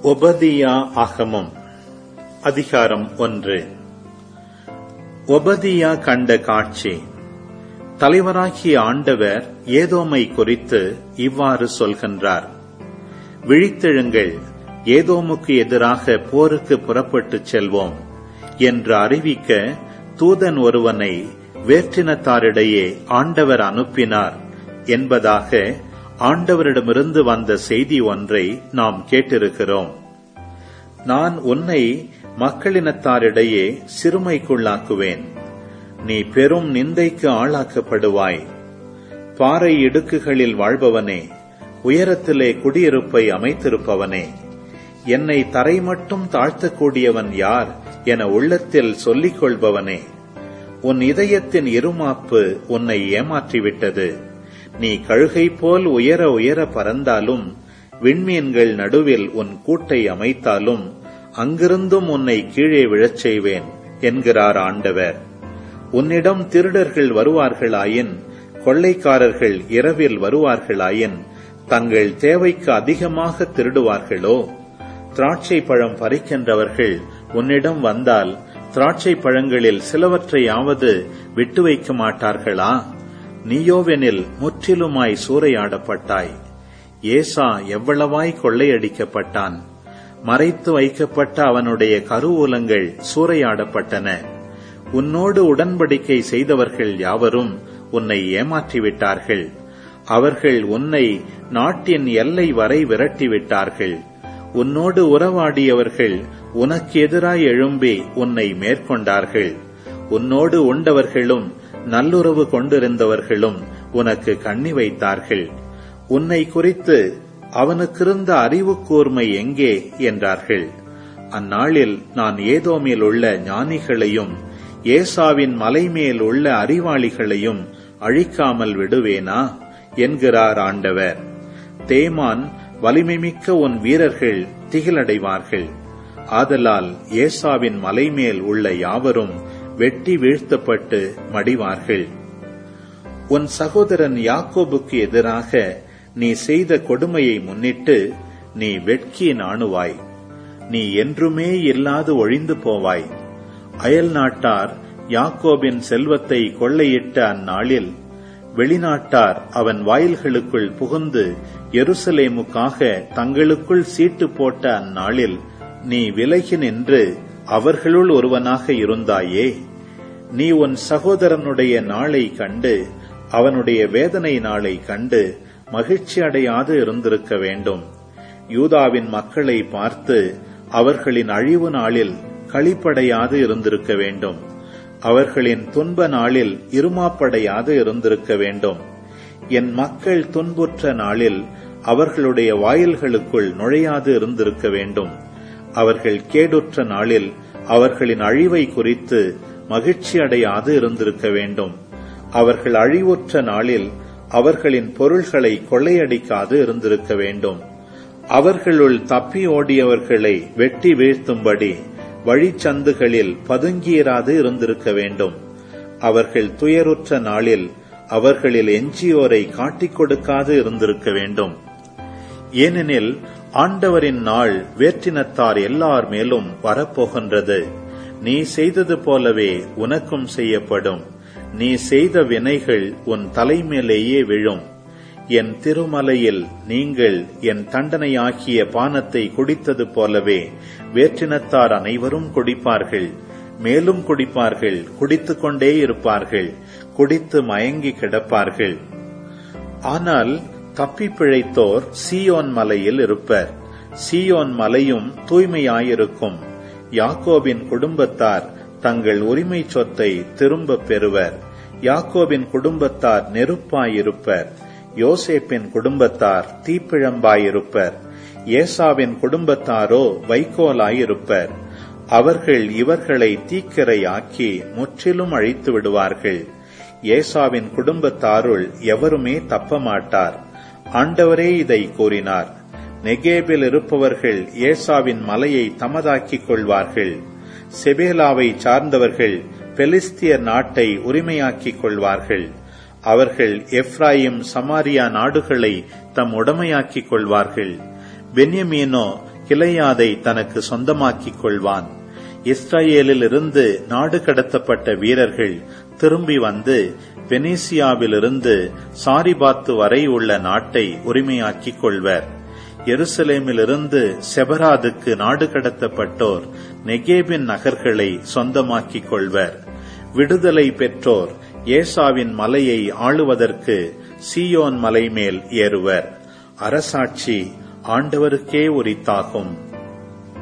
ஒபதியா ஆகமம் அதிகாரம் ஒன்று ஒபதியா கண்ட காட்சி தலைவராகிய ஆண்டவர் ஏதோமை குறித்து இவ்வாறு சொல்கின்றார் விழித்தெழுங்கள் ஏதோமுக்கு எதிராக போருக்கு புறப்பட்டுச் செல்வோம் என்று அறிவிக்க தூதன் ஒருவனை வேற்றினத்தாரிடையே ஆண்டவர் அனுப்பினார் என்பதாக ஆண்டவரிடமிருந்து வந்த செய்தி ஒன்றை நாம் கேட்டிருக்கிறோம் நான் உன்னை மக்களினத்தாரிடையே சிறுமைக்குள்ளாக்குவேன் நீ பெரும் நிந்தைக்கு ஆளாக்கப்படுவாய் பாறை இடுக்குகளில் வாழ்பவனே உயரத்திலே குடியிருப்பை அமைத்திருப்பவனே என்னை தரை மட்டும் தாழ்த்தக்கூடியவன் யார் என உள்ளத்தில் சொல்லிக் கொள்பவனே உன் இதயத்தின் இருமாப்பு உன்னை ஏமாற்றிவிட்டது நீ கழுகை போல் உயர உயர பறந்தாலும் விண்மீன்கள் நடுவில் உன் கூட்டை அமைத்தாலும் அங்கிருந்தும் உன்னை கீழே விழச் செய்வேன் என்கிறார் ஆண்டவர் உன்னிடம் திருடர்கள் வருவார்களாயின் கொள்ளைக்காரர்கள் இரவில் வருவார்களாயின் தங்கள் தேவைக்கு அதிகமாக திருடுவார்களோ திராட்சை பழம் பறிக்கின்றவர்கள் உன்னிடம் வந்தால் திராட்சை பழங்களில் சிலவற்றையாவது விட்டு வைக்க மாட்டார்களா நீயோவெனில் முற்றிலுமாய் சூறையாடப்பட்டாய் ஏசா எவ்வளவாய் கொள்ளையடிக்கப்பட்டான் மறைத்து வைக்கப்பட்ட அவனுடைய கருவூலங்கள் சூறையாடப்பட்டன உன்னோடு உடன்படிக்கை செய்தவர்கள் யாவரும் உன்னை ஏமாற்றிவிட்டார்கள் அவர்கள் உன்னை நாட்டின் எல்லை வரை விரட்டிவிட்டார்கள் உன்னோடு உறவாடியவர்கள் உனக்கு எதிராய் எழும்பி உன்னை மேற்கொண்டார்கள் உன்னோடு உண்டவர்களும் நல்லுறவு கொண்டிருந்தவர்களும் உனக்கு கண்ணி வைத்தார்கள் உன்னை குறித்து அவனுக்கிருந்த அறிவு கூர்மை எங்கே என்றார்கள் அந்நாளில் நான் ஏதோமில் உள்ள ஞானிகளையும் ஏசாவின் மலைமேல் உள்ள அறிவாளிகளையும் அழிக்காமல் விடுவேனா என்கிறார் ஆண்டவர் தேமான் வலிமைமிக்க உன் வீரர்கள் திகிலடைவார்கள் ஆதலால் ஏசாவின் மலைமேல் உள்ள யாவரும் வெட்டி வீழ்த்தப்பட்டு மடிவார்கள் உன் சகோதரன் யாக்கோபுக்கு எதிராக நீ செய்த கொடுமையை முன்னிட்டு நீ வெட்கி நாணுவாய் நீ என்றுமே இல்லாது ஒழிந்து போவாய் அயல் நாட்டார் யாக்கோபின் செல்வத்தை கொள்ளையிட்ட அந்நாளில் வெளிநாட்டார் அவன் வாயில்களுக்குள் புகுந்து எருசலேமுக்காக தங்களுக்குள் சீட்டு போட்ட அந்நாளில் நீ விலகி நின்று அவர்களுள் ஒருவனாக இருந்தாயே நீ உன் சகோதரனுடைய நாளை கண்டு அவனுடைய வேதனை நாளை கண்டு மகிழ்ச்சி அடையாது இருந்திருக்க வேண்டும் யூதாவின் மக்களை பார்த்து அவர்களின் அழிவு நாளில் களிப்படையாது இருந்திருக்க வேண்டும் அவர்களின் துன்ப நாளில் இருமாப்படையாது இருந்திருக்க வேண்டும் என் மக்கள் துன்புற்ற நாளில் அவர்களுடைய வாயில்களுக்குள் நுழையாது இருந்திருக்க வேண்டும் அவர்கள் கேடுற்ற நாளில் அவர்களின் அழிவை குறித்து மகிழ்ச்சி அடையாது இருந்திருக்க வேண்டும் அவர்கள் அழிவுற்ற நாளில் அவர்களின் பொருள்களை கொள்ளையடிக்காது இருந்திருக்க வேண்டும் அவர்களுள் தப்பி ஓடியவர்களை வெட்டி வீழ்த்தும்படி வழிச்சந்துகளில் பதுங்கியிராது இருந்திருக்க வேண்டும் அவர்கள் துயருற்ற நாளில் அவர்களில் எஞ்சியோரை காட்டிக் கொடுக்காது இருந்திருக்க வேண்டும் ஏனெனில் ஆண்டவரின் நாள் வேற்றினத்தார் எல்லார் மேலும் வரப்போகின்றது நீ செய்தது போலவே உனக்கும் செய்யப்படும் நீ செய்த வினைகள் உன் தலைமேலேயே விழும் என் திருமலையில் நீங்கள் என் தண்டனையாக்கிய பானத்தை குடித்தது போலவே வேற்றினத்தார் அனைவரும் குடிப்பார்கள் மேலும் குடிப்பார்கள் குடித்துக் கொண்டே இருப்பார்கள் குடித்து மயங்கி கிடப்பார்கள் ஆனால் தப்பி பிழைத்தோர் சியோன் மலையில் இருப்பர் சியோன் மலையும் தூய்மையாயிருக்கும் யாக்கோபின் குடும்பத்தார் தங்கள் உரிமை சொத்தை திரும்பப் பெறுவர் யாக்கோபின் குடும்பத்தார் நெருப்பாயிருப்பர் யோசேப்பின் குடும்பத்தார் தீப்பிழம்பாயிருப்பர் ஏசாவின் குடும்பத்தாரோ வைக்கோலாயிருப்பர் அவர்கள் இவர்களை தீக்கிரையாக்கி முற்றிலும் அழித்து விடுவார்கள் ஏசாவின் குடும்பத்தாருள் எவருமே தப்ப மாட்டார் ஆண்டவரே இதை கூறினார் நெகேபில் இருப்பவர்கள் ஏசாவின் மலையை தமதாக்கிக் கொள்வார்கள் செபேலாவை சார்ந்தவர்கள் பெலிஸ்தியர் நாட்டை உரிமையாக்கிக் கொள்வார்கள் அவர்கள் எப்ராயிம் சமாரியா நாடுகளை தம் உடமையாக்கிக் கொள்வார்கள் பென்யமீனோ கிளையாதை தனக்கு சொந்தமாக்கிக் கொள்வான் இஸ்ரேலிலிருந்து நாடு கடத்தப்பட்ட வீரர்கள் திரும்பி வந்து வெனீசியாவிலிருந்து சாரிபாத்து வரை உள்ள நாட்டை உரிமையாக்கிக் கொள்வர் எருசலேமிலிருந்து செபராதுக்கு நாடு கடத்தப்பட்டோர் நெகேபின் நகர்களை சொந்தமாக்கிக் கொள்வர் விடுதலை பெற்றோர் ஏசாவின் மலையை ஆளுவதற்கு சீயோன் மலை மேல் ஏறுவர் அரசாட்சி ஆண்டவருக்கே உரித்தாகும்